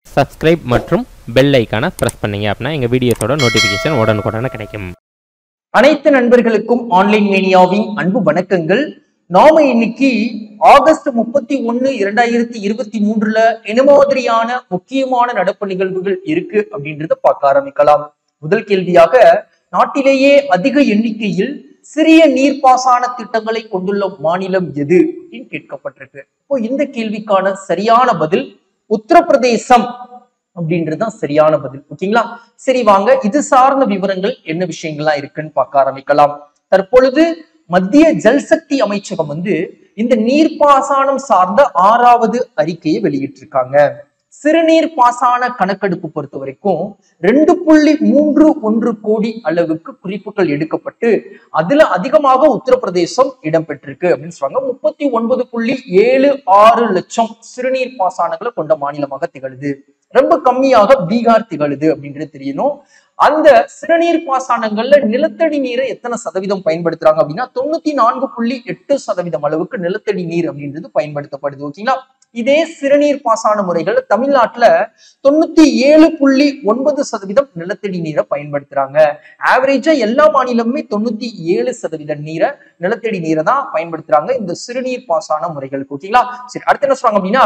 subscribe மற்றும் bell ஐக்கானை press பண்ணீங்க அப்படின்னா எங்கள் வீடியோஸோட நோட்டிஃபிகேஷன் உடனுக்குடனே கிடைக்கும் அனைத்து நண்பர்களுக்கும் ஆன்லைன் மேனியாவின் அன்பு வணக்கங்கள் நாம இன்னைக்கு ஆகஸ்ட் முப்பத்தி ஒன்னு இரண்டாயிரத்தி இருபத்தி மூன்றுல என்ன மாதிரியான முக்கியமான நடப்பு நிகழ்வுகள் இருக்கு அப்படின்றத பார்க்க ஆரம்பிக்கலாம் முதல் கேள்வியாக நாட்டிலேயே அதிக எண்ணிக்கையில் சிறிய நீர்ப்பாசன திட்டங்களை கொண்டுள்ள மாநிலம் எது அப்படின்னு கேட்கப்பட்டிருக்கு இப்போ இந்த கேள்விக்கான சரியான பதில் உத்தரப்பிரதேசம் அப்படின்றதுதான் சரியான பதில் ஓகேங்களா சரி வாங்க இது சார்ந்த விவரங்கள் என்ன விஷயங்கள்லாம் இருக்குன்னு பார்க்க ஆரம்பிக்கலாம் தற்பொழுது மத்திய ஜல்சக்தி அமைச்சகம் வந்து இந்த நீர்ப்பாசனம் சார்ந்த ஆறாவது அறிக்கையை வெளியிட்டிருக்காங்க சிறுநீர் பாசன கணக்கெடுப்பு பொறுத்த வரைக்கும் ரெண்டு புள்ளி மூன்று ஒன்று கோடி அளவுக்கு குறிப்புகள் எடுக்கப்பட்டு அதுல அதிகமாக உத்தரப்பிரதேசம் இடம்பெற்றிருக்கு அப்படின்னு சொல்றாங்க முப்பத்தி ஒன்பது புள்ளி ஏழு ஆறு லட்சம் சிறுநீர் பாசனங்களை கொண்ட மாநிலமாக திகழுது ரொம்ப கம்மியாக பீகார் திகழுது அப்படின்றது தெரியணும் அந்த சிறுநீர் பாசனங்கள்ல நிலத்தடி நீரை எத்தனை சதவீதம் பயன்படுத்துறாங்க அப்படின்னா தொண்ணூத்தி நான்கு புள்ளி எட்டு சதவீதம் அளவுக்கு நிலத்தடி நீர் அப்படின்றது பயன்படுத்தப்படுது ஓகேங்களா இதே சிறுநீர் பாசன முறைகள் தமிழ்நாட்டுல தொண்ணூத்தி ஏழு புள்ளி ஒன்பது சதவீதம் நிலத்தடி நீரை பயன்படுத்துறாங்க ஆவரேஜா எல்லா மாநிலமுமே தொண்ணூத்தி ஏழு சதவீத நீரை நிலத்தடி நீரை தான் பயன்படுத்துறாங்க இந்த சிறுநீர் பாசன முறைகளுக்கு ஓகேங்களா சரி அடுத்து என்ன சொல்றாங்க அப்படின்னா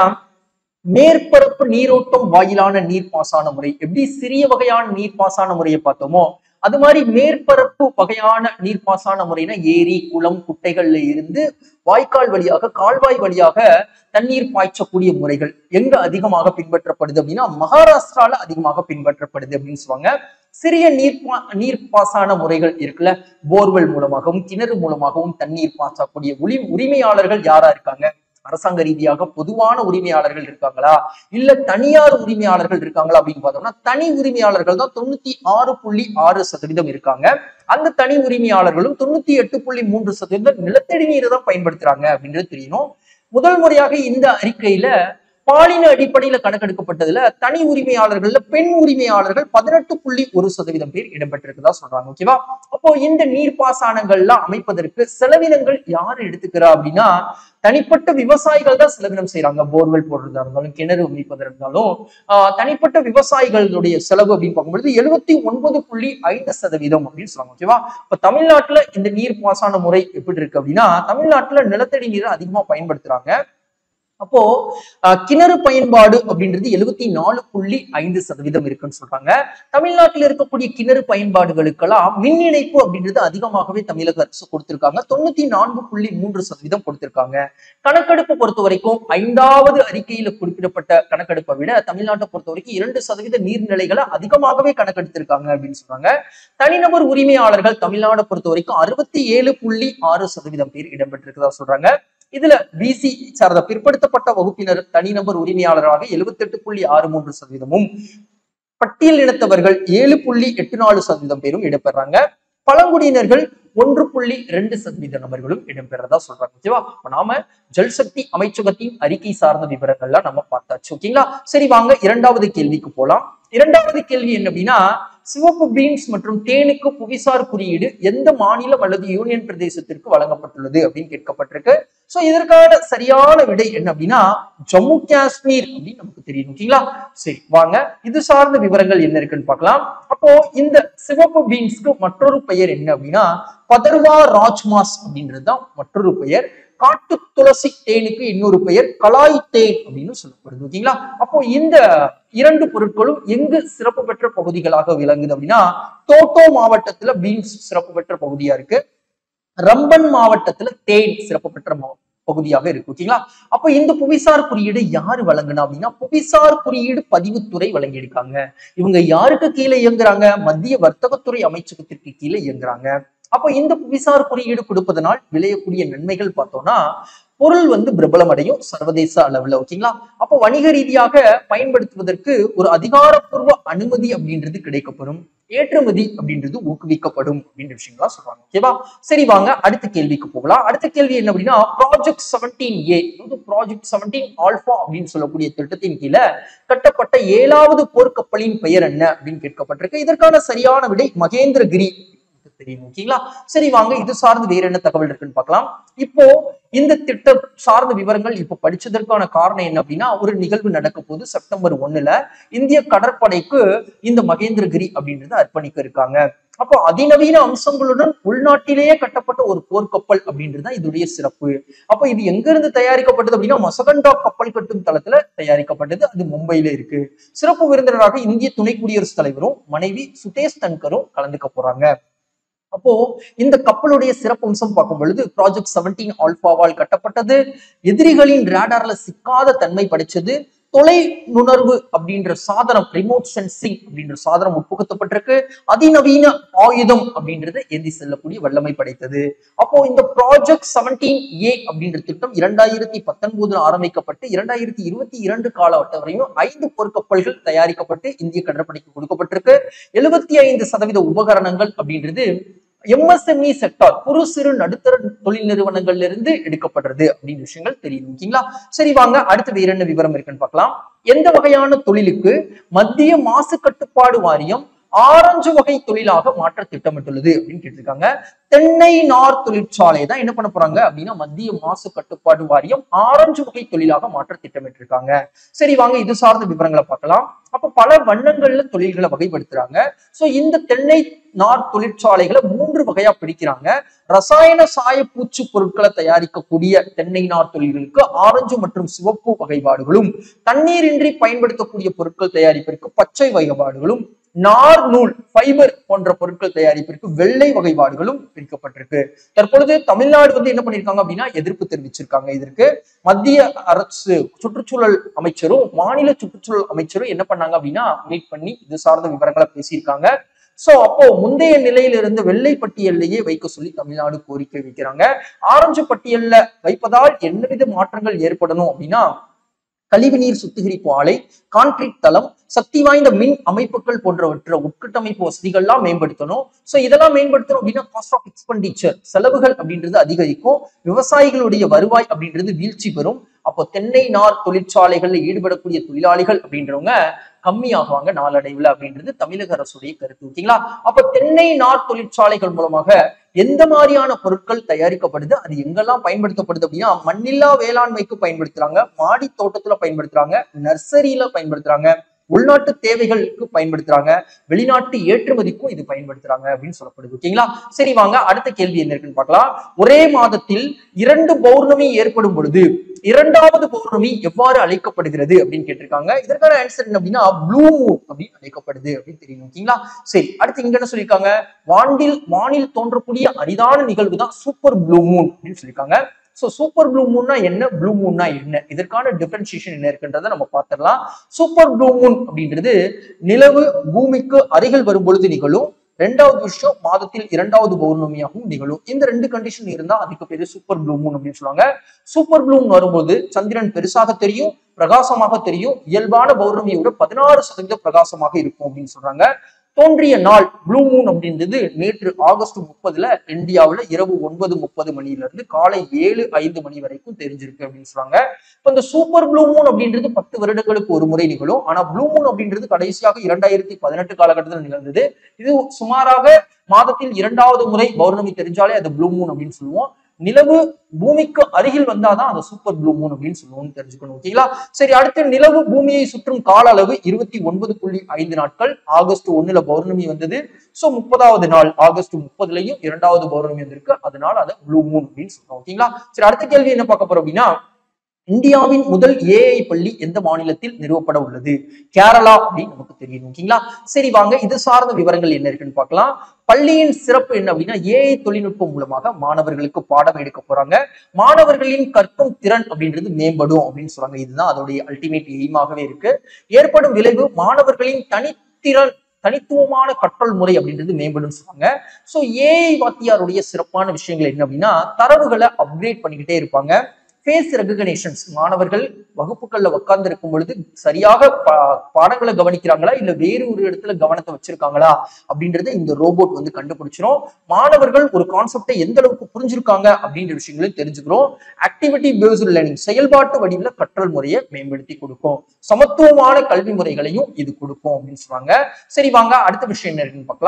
மேற்பரப்பு நீரோட்டம் வாயிலான நீர்ப்பாசன முறை எப்படி சிறிய வகையான நீர்ப்பாசன முறையை பார்த்தோமோ அது மாதிரி மேற்பரப்பு வகையான நீர்ப்பாசன முறைனா ஏரி குளம் குட்டைகள்ல இருந்து வாய்க்கால் வழியாக கால்வாய் வழியாக தண்ணீர் பாய்ச்சக்கூடிய முறைகள் எங்க அதிகமாக பின்பற்றப்படுது அப்படின்னா மகாராஷ்டிரால அதிகமாக பின்பற்றப்படுது அப்படின்னு சொல்லுவாங்க சிறிய நீர்ப்பா நீர்ப்பாசன முறைகள் இருக்குல்ல போர்வெல் மூலமாகவும் கிணறு மூலமாகவும் தண்ணீர் பாய்ச்சக்கூடிய உரி உரிமையாளர்கள் யாரா இருக்காங்க அரசாங்க ரீதியாக பொதுவான உரிமையாளர்கள் இருக்காங்களா இல்ல தனியார் உரிமையாளர்கள் இருக்காங்களா அப்படின்னு பார்த்தோம்னா தனி உரிமையாளர்கள் தான் தொண்ணூத்தி ஆறு புள்ளி ஆறு சதவீதம் இருக்காங்க அந்த தனி உரிமையாளர்களும் தொண்ணூத்தி எட்டு புள்ளி மூன்று சதவீதம் நிலத்தடி நீரை தான் பயன்படுத்துறாங்க அப்படின்றது தெரியணும் முதல் முறையாக இந்த அறிக்கையில பாலின அடிப்படையில கணக்கெடுக்கப்பட்டதுல தனி உரிமையாளர்கள்ல பெண் உரிமையாளர்கள் பதினெட்டு புள்ளி ஒரு சதவீதம் பேர் இடம்பெற்றிருக்கதா சொல்றாங்க ஓகேவா அப்போ இந்த நீர்ப்பாசனங்கள்லாம் அமைப்பதற்கு செலவினங்கள் யார் எடுத்துக்கிறா அப்படின்னா தனிப்பட்ட விவசாயிகள் தான் செலவினம் செய்யறாங்க போர்வெல் போடுறதா இருந்தாலும் கிணறு அமைப்பதா இருந்தாலும் ஆஹ் தனிப்பட்ட விவசாயிகளுடைய செலவு அப்படின்னு பார்க்கும்பொழுது எழுபத்தி ஒன்பது புள்ளி ஐந்து சதவீதம் அப்படின்னு சொல்றாங்க ஓகேவா இப்ப தமிழ்நாட்டுல இந்த நீர் பாசன முறை எப்படி இருக்கு அப்படின்னா தமிழ்நாட்டுல நிலத்தடி நீரை அதிகமா பயன்படுத்துறாங்க அப்போ அஹ், கிணறு பயன்பாடு அப்படின்றது எழுபத்தி நாலு புள்ளி ஐந்து சதவீதம் இருக்குன்னு சொல்றாங்க தமிழ்நாட்டில் இருக்கக்கூடிய கிணறு பயன்பாடுகளுக்கெல்லாம் மின் இணைப்பு அப்படின்றது அதிகமாகவே தமிழக அரசு கொடுத்திருக்காங்க தொண்ணூத்தி நான்கு புள்ளி மூன்று சதவீதம் கொடுத்திருக்காங்க கணக்கெடுப்பு பொறுத்த வரைக்கும் ஐந்தாவது அறிக்கையில குறிப்பிடப்பட்ட கணக்கெடுப்பை விட தமிழ்நாட்டை பொறுத்த வரைக்கும் இரண்டு சதவீத நீர்நிலைகளை அதிகமாகவே கணக்கெடுத்திருக்காங்க அப்படின்னு சொல்றாங்க தனிநபர் உரிமையாளர்கள் தமிழ்நாடை பொறுத்த வரைக்கும் அறுபத்தி ஏழு புள்ளி ஆறு சதவீதம் பேர் இடம்பெற்றிருக்கிறதா சொல்றாங்க இதுல பிசி சார்ந்த பிற்படுத்தப்பட்ட வகுப்பினர் தனிநபர் உரிமையாளராக எழுபத்தி எட்டு புள்ளி ஆறு மூன்று சதவீதமும் பட்டியல் இனத்தவர்கள் ஏழு புள்ளி எட்டு நாலு சதவீதம் பேரும் இடம்பெறாங்க பழங்குடியினர்கள் ஒன்று புள்ளி ரெண்டு சதவீத நபர்களும் இடம்பெறதா சொல்றாங்க ஓகேவா அப்ப நாம ஜல்சக்தி அமைச்சகத்தின் அறிக்கை சார்ந்த விவரங்கள்லாம் நம்ம பார்த்தாச்சு ஓகேங்களா சரி வாங்க இரண்டாவது கேள்விக்கு போலாம் இரண்டாவது கேள்வி என்ன அப்படின்னா சிவப்பு பீன்ஸ் மற்றும் தேனுக்கு புவிசார் குறியீடு எந்த மாநிலம் அல்லது யூனியன் பிரதேசத்திற்கு வழங்கப்பட்டுள்ளது அப்படின்னு கேட்கப்பட்டிருக்கு சோ இதற்கான சரியான விடை என்ன அப்படின்னா ஜம்மு காஷ்மீர் அப்படின்னு நமக்கு தெரியும் ஓகேங்களா சரி வாங்க இது சார்ந்த விவரங்கள் என்ன இருக்குன்னு பார்க்கலாம் அப்போ இந்த சிவப்பு பீன்ஸ்க்கு மற்றொரு பெயர் என்ன அப்படின்னா பதர்வா ராஜ்மாஸ் அப்படின்றது தான் மற்றொரு பெயர் காட்டு துளசி தேனுக்கு இன்னொரு பெயர் கலாய் தேன் அப்படின்னு சொல்லப்படுது ஓகேங்களா அப்போ இந்த இரண்டு பொருட்களும் எங்கு சிறப்பு பெற்ற பகுதிகளாக விளங்குது அப்படின்னா தோட்டோ மாவட்டத்துல பீன்ஸ் சிறப்பு பெற்ற பகுதியா இருக்கு ரம்பன் மாவட்டத்துல தேன் சிறப்பு பெற்ற மா- பகுதியாக இருக்கு ஓகேங்களா அப்ப இந்த புவிசார் குறியீடு யாரு வழங்குனா அப்படின்னா புவிசார் குறியீடு பதிவுத்துறை வழங்கியிருக்காங்க இவங்க யாருக்கு கீழே இயங்குறாங்க மத்திய வர்த்தகத்துறை அமைச்சகத்திற்கு கீழே இயங்குறாங்க அப்ப இந்த புவிசார் குறியீடு கொடுப்பதனால் விளையக்கூடிய நன்மைகள் பார்த்தோம்னா பொருள் வந்து பிரபலம் அடையும் சர்வதேச அளவுல ஓகேங்களா அப்போ வணிக ரீதியாக பயன்படுத்துவதற்கு ஒரு அதிகாரப்பூர்வ அனுமதி அப்படின்றது கிடைக்கப்படும் ஏற்றுமதி அப்படின்றது ஊக்குவிக்கப்படும் அப்படின்ற விஷயங்களா சொல்றாங்க ஓகேவா சரி வாங்க அடுத்த கேள்விக்கு போகலாம் அடுத்த கேள்வி என்ன அப்படின்னா project seventeen A project seventeen alpha அப்படின்னு சொல்லக்கூடிய திட்டத்தின் கீழே கட்டப்பட்ட ஏழாவது போர்க்கப்பலின் பெயர் என்ன அப்படின்னு கேட்கப்பட்டிருக்கு இதற்கான சரியான விடை மகேந்திரகிரி தெரியும் ஓகேங்களா சரி வாங்க இது சார்ந்து வேற என்ன தகவல் இருக்குன்னு பார்க்கலாம் இப்போ இந்த திட்டம் சார்ந்த விவரங்கள் இப்போ படிச்சதற்கான காரணம் என்ன அப்படின்னா ஒரு நிகழ்வு நடக்க போது செப்டம்பர் ஒண்ணுல இந்திய கடற்படைக்கு இந்த மகேந்திரகிரி அப்படின்றத அர்ப்பணிக்க இருக்காங்க அப்போ அதிநவீன அம்சங்களுடன் உள்நாட்டிலேயே கட்டப்பட்ட ஒரு போர்க்கப்பல் அப்படின்றது தான் இதோடைய சிறப்பு அப்போ இது எங்க இருந்து தயாரிக்கப்பட்டது அப்படின்னா மசகண்டா கப்பல் கட்டும் தளத்துல தயாரிக்கப்பட்டது அது மும்பையில இருக்கு சிறப்பு விருந்தினராக இந்திய துணை குடியரசுத் தலைவரும் மனைவி சுதேஷ் தன்கரும் கலந்துக்க போறாங்க அப்போ இந்த கப்பலுடைய சிறப்பம்சம் பார்க்கும் பொழுது ப்ராஜெக்ட் செவன்டீன் ஆல்பாவால் கட்டப்பட்டது எதிரிகளின் ரேடார்ல சிக்காத தன்மை படைச்சது தொலை நுணர்வு அப்படின்ற சாதனம் ரிமோட் சென்சிங் அப்படின்ற சாதனம் உட்புகுத்தப்பட்டிருக்கு அதிநவீன ஆயுதம் அப்படின்றது ஏந்தி செல்லக்கூடிய வல்லமை படைத்தது அப்போ இந்த ப்ராஜெக்ட் செவன்டீன் ஏ அப்படின்ற திட்டம் இரண்டாயிரத்தி பத்தொன்பதுல ஆரம்பிக்கப்பட்டு இரண்டாயிரத்தி இருபத்தி இரண்டு காலகட்டம் வரையும் ஐந்து போர்க்கப்பல்கள் தயாரிக்கப்பட்டு இந்திய கடற்படைக்கு கொடுக்கப்பட்டிருக்கு எழுபத்தி ஐந்து சதவீத உபகரணங்கள் அப்படின்றது எம்எஸ்எம்இ செக்டார் குறு சிறு நடுத்தர தொழில் நிறுவனங்கள்ல இருந்து எடுக்கப்படுறது அப்படின்னு விஷயங்கள் தெரியும் ஓகேங்களா சரி வாங்க அடுத்து வேற என்ன விவரம் இருக்குன்னு பார்க்கலாம் எந்த வகையான தொழிலுக்கு மத்திய மாசு கட்டுப்பாடு வாரியம் ஆரஞ்சு வகை தொழிலாக மாற்ற திட்டமிட்டுள்ளது அப்படின்னு கேட்டிருக்காங்க தென்னை நார் தொழிற்சாலை தான் என்ன பண்ண போறாங்க அப்படின்னா மத்திய மாசு கட்டுப்பாடு வாரியம் ஆரஞ்சு வகை தொழிலாக மாற்ற திட்டமிட்டிருக்காங்க சரி வாங்க இது சார்ந்த விவரங்களை பார்க்கலாம் அப்ப பல வண்ணங்கள்ல தொழில்களை வகைப்படுத்துறாங்க சோ இந்த தென்னை நார் தொழிற்சாலைகளை மூன்று வகையா பிரிக்கிறாங்க ரசாயன சாய பூச்சு பொருட்களை தயாரிக்கக்கூடிய தென்னை நார் தொழில்களுக்கு ஆரஞ்சு மற்றும் சிவப்பு வகைப்பாடுகளும் தண்ணீரின்றி பயன்படுத்தக்கூடிய பொருட்கள் தயாரிப்பிற்கு பச்சை வகைப்பாடுகளும் நார் நூல் ஃபைபர் போன்ற பொருட்கள் தயாரிப்பிற்கு வெள்ளை வகைப்பாடுகளும் பிரிக்கப்பட்டிருக்கு தற்பொழுது தமிழ்நாடு வந்து என்ன பண்ணிருக்காங்க அப்படின்னா எதிர்ப்பு தெரிவிச்சிருக்காங்க இதற்கு மத்திய அரசு சுற்றுச்சூழல் அமைச்சரும் மாநில சுற்றுச்சூழல் அமைச்சரும் என்ன பண்ணாங்க அப்படின்னா மீட் பண்ணி இது சார்ந்த விவரங்களை பேசியிருக்காங்க சோ அப்போ முந்தைய நிலையில இருந்து வெள்ளை பட்டியல்லையே வைக்க சொல்லி தமிழ்நாடு கோரிக்கை வைக்கிறாங்க ஆரஞ்சு பட்டியல்ல வைப்பதால் என்னவித மாற்றங்கள் ஏற்படணும் அப்படின்னா கழிவுநீர் சுத்திகரிப்பு ஆலை கான்கிரீட் தளம் சக்தி வாய்ந்த மின் அமைப்புகள் போன்றவற்றை உட்கட்டமைப்பு வசதிகள்லாம் மேம்படுத்தணும் சோ இதெல்லாம் மேம்படுத்தணும் அப்படின்னா காஸ்ட் ஆஃப் எக்ஸ்பெண்டிச்சர் செலவுகள் அப்படின்றது அதிகரிக்கும் விவசாயிகளுடைய வருவாய் அப்படின்றது வீழ்ச்சி பெறும் அப்போ தென்னை நார் தொழிற்சாலைகள்ல ஈடுபடக்கூடிய தொழிலாளிகள் அப்படின்றவங்க கம்மியாகுவாங்க நாளடைவுல அப்படின்றது தமிழக அரசுடைய கருத்து ஓகேங்களா அப்ப தென்னை நார் தொழிற்சாலைகள் மூலமாக எந்த மாதிரியான பொருட்கள் தயாரிக்கப்படுது அது எங்கெல்லாம் பயன்படுத்தப்படுது அப்படின்னா மண்ணில்லா வேளாண்மைக்கு பயன்படுத்துறாங்க மாடி தோட்டத்துல பயன்படுத்துறாங்க நர்சரியில பயன்படுத்துறாங்க உள்நாட்டு தேவைகளுக்கு பயன்படுத்துறாங்க வெளிநாட்டு ஏற்றுமதிக்கும் இது பயன்படுத்துறாங்க அப்படின்னு சொல்லப்படுது ஓகேங்களா சரி வாங்க அடுத்த கேள்வி என்ன இருக்குன்னு பார்க்கலாம் ஒரே மாதத்தில் இரண்டு பௌர்ணமி ஏற்படும் பொழுது இரண்டாவது பௌர்ணமி எவ்வாறு அழைக்கப்படுகிறது அப்படின்னு கேட்டிருக்காங்க இதற்கான ஆன்சர் என்ன அப்படின்னா ப்ளூ மூன் அப்படின்னு அழைக்கப்படுது அப்படின்னு தெரியும் ஓகேங்களா சரி அடுத்து இங்க என்ன சொல்லியிருக்காங்க வானில் வானில் தோன்றக்கூடிய அரிதான நிகழ்வு தான் சூப்பர் ப்ளூ மூன் அப்படின்னு சொல்லியிருக்காங்க சோ சூப்பர் ப்ளூ மூன்னா என்ன ப்ளூ மூன்னா என்ன இதற்கான டிஃபரன்சியேஷன் என்ன இருக்குன்றதை நம்ம பார்த்துடலாம் சூப்பர் ப்ளூ மூன் அப்படின்றது நிலவு பூமிக்கு அருகில் வரும் பொழுது நிகழும் ரெண்டாவது விஷயம் மாதத்தில் இரண்டாவது பௌர்ணமியாகவும் நிகழும் இந்த ரெண்டு கண்டிஷன் இருந்தா அதுக்கு பேரு சூப்பர் ப்ளூ மூன் அப்படின்னு சொல்லுவாங்க சூப்பர் ப்ளூன் வரும்போது சந்திரன் பெருசாக தெரியும் பிரகாசமாக தெரியும் இயல்பான பௌர்ணமியோட பதினாறு சதவீதம் பிரகாசமாக இருக்கும் அப்படின்னு சொல்றாங்க தோன்றிய நாள் ப்ளூ மூன் அப்படின்றது நேற்று ஆகஸ்ட் முப்பதுல இந்தியாவுல இரவு ஒன்பது முப்பது மணில இருந்து காலை ஏழு ஐந்து மணி வரைக்கும் தெரிஞ்சிருக்கு அப்படின்னு சொல்றாங்க இப்ப இந்த சூப்பர் ப்ளூ மூன் அப்படின்றது பத்து வருடங்களுக்கு ஒரு முறை நிகழும் ஆனா ப்ளூ மூன் அப்படின்றது கடைசியாக இரண்டாயிரத்தி பதினெட்டு காலகட்டத்தில் நிகழ்ந்தது இது சுமாராக மாதத்தில் இரண்டாவது முறை பௌர்ணமி தெரிஞ்சாலே அது ப்ளூ மூன் அப்படின்னு சொல்லுவோம் நிலவு பூமிக்கு அருகில் வந்தாதான் அது சூப்பர் ப்ளூ மூன் அப்படின்னு சொல்லுவோம்னு தெரிஞ்சுக்கணும் ஓகேங்களா சரி அடுத்து நிலவு பூமியை சுற்றும் கால அளவு இருபத்தி ஒன்பது புள்ளி ஐந்து நாட்கள் ஆகஸ்ட் ஒண்ணுல பௌர்ணமி வந்தது சோ முப்பதாவது நாள் ஆகஸ்ட் முப்பதுலயும் இரண்டாவது பௌர்ணமி வந்திருக்கு அதனால அதை ப்ளூ மூன் அப்படின்னு சொல்றோம் ஓகேங்களா சரி அடுத்த கேள்வி என்ன பார்க்க போறோம் அப்படின்னா இந்தியாவின் முதல் ஏஐ பள்ளி எந்த மாநிலத்தில் நிறுவப்பட உள்ளது கேரளா அப்படின்னு நமக்கு தெரியும் ஓகேங்களா சரி வாங்க இது சார்ந்த விவரங்கள் என்ன இருக்குன்னு பார்க்கலாம் பள்ளியின் சிறப்பு என்ன அப்படின்னா ஏஐ தொழில்நுட்பம் மூலமாக மாணவர்களுக்கு பாடம் எடுக்க போறாங்க மாணவர்களின் கற்கும் திறன் அப்படின்றது மேம்படும் அப்படின்னு சொல்றாங்க இதுதான் அதோடைய அல்டிமேட் எய்மாகவே இருக்கு ஏற்படும் விளைவு மாணவர்களின் தனித்திறன் தனித்துவமான கற்றல் முறை அப்படின்றது மேம்படும் சொல்றாங்க சோ ஏஐ வாத்தியாருடைய சிறப்பான விஷயங்கள் என்ன அப்படின்னா தரவுகளை அப்கிரேட் பண்ணிக்கிட்டே இருப்பாங்க ஃபேஸ் ரெகக்னேஷன்ஸ் மாணவர்கள் வகுப்புகள்ல உட்கார்ந்து இருக்கும் பொழுது சரியாக பா- பாடங்களை கவனிக்கிறாங்களா இல்ல வேறு ஒரு இடத்துல கவனத்தை வச்சிருக்காங்களா அப்படின்றத இந்த ரோபோட் வந்து கண்டுபிடிச்சிரும் மாணவர்கள் ஒரு கான்செப்டை எந்த அளவுக்கு புரிஞ்சிருக்காங்க அப்படின்ற விஷயங்களையும் தெரிஞ்சுக்கிறோம் ஆக்டிவிட்டி பேஸ்டு லேர்னிங் செயல்பாட்டு வடிவில் கற்றல் முறையை மேம்படுத்தி கொடுக்கும் சமத்துவமான கல்வி முறைகளையும் இது கொடுக்கும் அப்படின்னு சொல்றாங்க சரி வாங்க அடுத்த விஷயம் என்ன இருக்குன்னு பார்க்கலாம்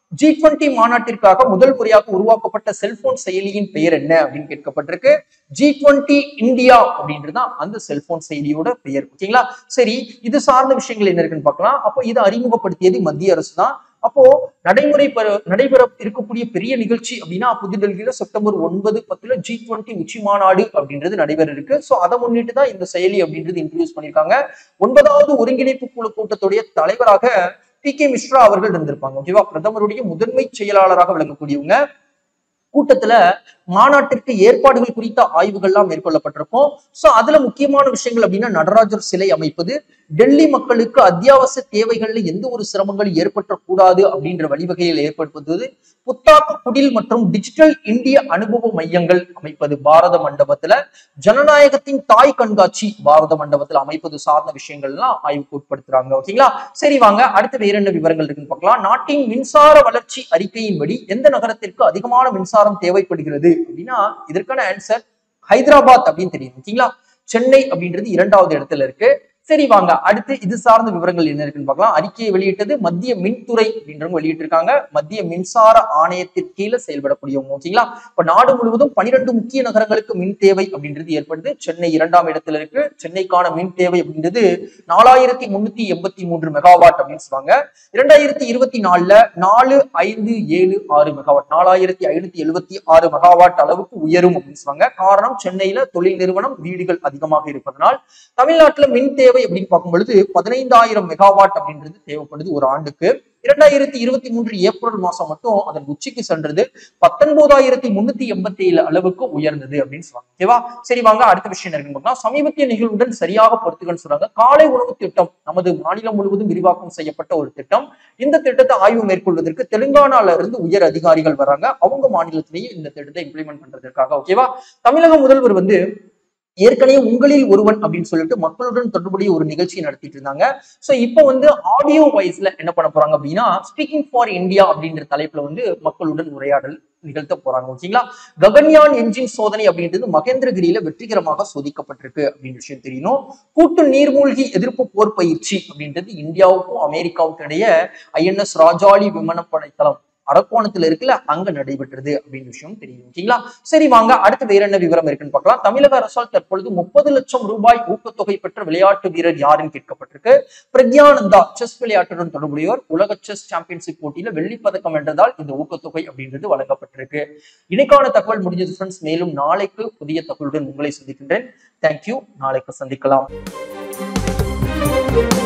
ஜி டுவெண்டி மாநாட்டிற்காக முதல் முறையாக உருவாக்கப்பட்ட செல்போன் செயலியின் பெயர் என்ன அப்படின்னு கேட்கப்பட்டிருக்கு ஜி டுவெண்டி இந்தியா அப்படின்றதுதான் அந்த செல்போன் செயலியோட பெயர் ஓகேங்களா சரி இது சார்ந்த விஷயங்கள் என்ன இருக்குன்னு பார்க்கலாம் அப்போ இதை அறிமுகப்படுத்தியது மத்திய அரசு தான் அப்போ நடைமுறை பெற- நடைபெற இருக்கக்கூடிய பெரிய நிகழ்ச்சி அப்படின்னா புதுடெல்லியில செப்டம்பர் ஒன்பது பத்துல ஜி டுவெண்ட்டி உச்சி மாநாடு அப்படின்றது நடைபெற இருக்கு சோ அதை முன்னிட்டு தான் இந்த செயலி அப்படின்றது இன்ட்ரடியூஸ் பண்ணிருக்காங்க ஒன்பதாவது ஒருங்கிணைப்பு குழு கூட்டத்துடைய தலைவராக டி கே மிஸ்ரா அவர்கள் இருந்திருப்பாங்க ஓகேவா பிரதமருடைய முதன்மை செயலாளராக விளங்கக்கூடியவங்க கூட்டத்துல மாநாட்டிற்கு ஏற்பாடுகள் குறித்த ஆய்வுகள்லாம் மேற்கொள்ளப்பட்டிருக்கும் சோ அதுல முக்கியமான விஷயங்கள் அப்படின்னா நடராஜர் சிலை அமைப்பது டெல்லி மக்களுக்கு அத்தியாவசிய தேவைகள்ல எந்த ஒரு சிரமங்களும் ஏற்பட்டக்கூடாது அப்படின்ற வழிவகையில் ஏற்படுத்துவது புத்தாக்க குடில் மற்றும் டிஜிட்டல் இந்திய அனுபவ மையங்கள் அமைப்பது பாரத மண்டபத்துல ஜனநாயகத்தின் தாய் கண்காட்சி பாரத மண்டபத்துல அமைப்பது சார்ந்த விஷயங்கள்லாம் ஆய்வுக்கு உட்படுத்துறாங்க ஓகேங்களா சரி வாங்க அடுத்து வேற என்ன விவரங்கள் இருக்குன்னு பார்க்கலாம் நாட்டின் மின்சார வளர்ச்சி அறிக்கையின்படி எந்த நகரத்திற்கு அதிகமான மின்சாரம் தேவைப்படுகிறது அப்படின்னா இதற்கான ஆன்சர் ஹைதராபாத் அப்படின்னு தெரியும் ஓகேங்களா சென்னை அப்படின்றது இரண்டாவது இடத்துல இருக்கு சரி வாங்க அடுத்து இது சார்ந்த விவரங்கள் என்ன இருக்குன்னு பார்க்கலாம் அறிக்கையை வெளியிட்டது மத்திய மின்துறை அப்படின்றவங்க வெளியிட்டிருக்காங்க மத்திய மின்சார ஆணையத்தின் கீழே செயல்படக்கூடியவங்க ஓகேங்களா இப்ப நாடு முழுவதும் பனிரெண்டு முக்கிய நகரங்களுக்கு மின் தேவை அப்படின்றது ஏற்படுது சென்னை இரண்டாம் இடத்துல இருக்கு சென்னைக்கான மின் தேவை அப்படின்றது நாலாயிரத்தி முன்னூத்தி எண்பத்தி மூன்று மெகாவாட் அப்படின்னு சொல்லுவாங்க இரண்டாயிரத்தி இருபத்தி நாலுல நாலு ஐந்து ஏழு ஆறு மெகாவாட் நாலாயிரத்தி ஐநூத்தி எழுபத்தி ஆறு மெகாவாட் அளவுக்கு உயரும் அப்படின்னு சொல்லுவாங்க காரணம் சென்னையில தொழில் நிறுவனம் வீடுகள் அதிகமாக இருப்பதனால் தமிழ்நாட்டுல மின் தேவை அப்படின்னு பார்க்கும் பொழுது பதினைந்தாயிரம் மெகாவாட் அப்படின்றது தேவைப்படுது ஒரு ஆண்டுக்கு இரண்டாயிரத்தி இருபத்தி மூன்று ஏப்ரல் மாசம் மட்டும் அதன் உச்சிக்கு சென்றது பத்தொன்பதாயிரத்தி முன்னூத்தி எண்பத்தி ஏழு அளவுக்கு உயர்ந்தது அப்படின்னு சொல்றாங்க ஓகேவா சரி வாங்க அடுத்த விஷயம் என்ன இருக்குன்னு பார்க்கலாம் சமீபத்திய நிகழ்வுடன் சரியாக பொறுத்துக்கன்னு சொல்றாங்க காலை உணவு திட்டம் நமது மாநிலம் முழுவதும் விரிவாக்கம் செய்யப்பட்ட ஒரு திட்டம் இந்த திட்டத்தை ஆய்வு மேற்கொள்வதற்கு தெலுங்கானால இருந்து உயர் அதிகாரிகள் வராங்க அவங்க மாநிலத்திலேயே இந்த திட்டத்தை இம்ப்ளிமெண்ட் பண்றதுக்காக ஓகேவா தமிழக முதல்வர் வந்து ஏற்கனவே உங்களில் ஒருவன் அப்படின்னு சொல்லிட்டு மக்களுடன் தொடர்புடைய ஒரு நிகழ்ச்சியை நடத்திட்டு இருந்தாங்க சோ இப்போ வந்து ஆடியோ வாய்ஸ்ல என்ன பண்ண போறாங்க அப்படின்னா ஸ்பீக்கிங் ஃபார் இந்தியா அப்படின்ற தலைப்புல வந்து மக்களுடன் உரையாடல் நிகழ்த்த போறாங்க ஓகேங்களா ககன்யான் என்ஜின் சோதனை அப்படின்றது மகேந்திரகிரியில வெற்றிகரமாக சோதிக்கப்பட்டிருக்கு அப்படின்னு விஷயம் தெரியணும் கூட்டு நீர்மூழ்கி எதிர்ப்பு போர் பயிற்சி அப்படின்றது இந்தியாவுக்கும் அமெரிக்காவுக்கும் இடையே ஐஎன்எஸ் ராஜாளி விமானப்படை தளம் அரக்கோணத்துல இருக்குல்ல அங்க நடைபெற்றது அப்படின்னு விஷயம் தெரியும் ஓகேங்களா சரி வாங்க அடுத்து வேற என்ன விவரம் இருக்குன்னு பார்க்கலாம் தமிழக அரசால் தற்பொழுது முப்பது லட்சம் ரூபாய் ஊக்கத்தொகை பெற்ற விளையாட்டு வீரர் யாருன்னு கேட்கப்பட்டிருக்கு பிரக்யானந்தா செஸ் விளையாட்டுடன் தொடர்புடையவர் உலக செஸ் சாம்பியன்ஷிப் போட்டியில வெள்ளிப் பதக்கம் வென்றதால் இந்த ஊக்கத்தொகை அப்படின்றது வழங்கப்பட்டிருக்கு இன்னைக்கான தகவல் முடிஞ்சது ஃப்ரெண்ட்ஸ் மேலும் நாளைக்கு புதிய தகவலுடன் உங்களை சந்திக்கின்றேன் தேங்க்யூ நாளைக்கு சந்திக்கலாம்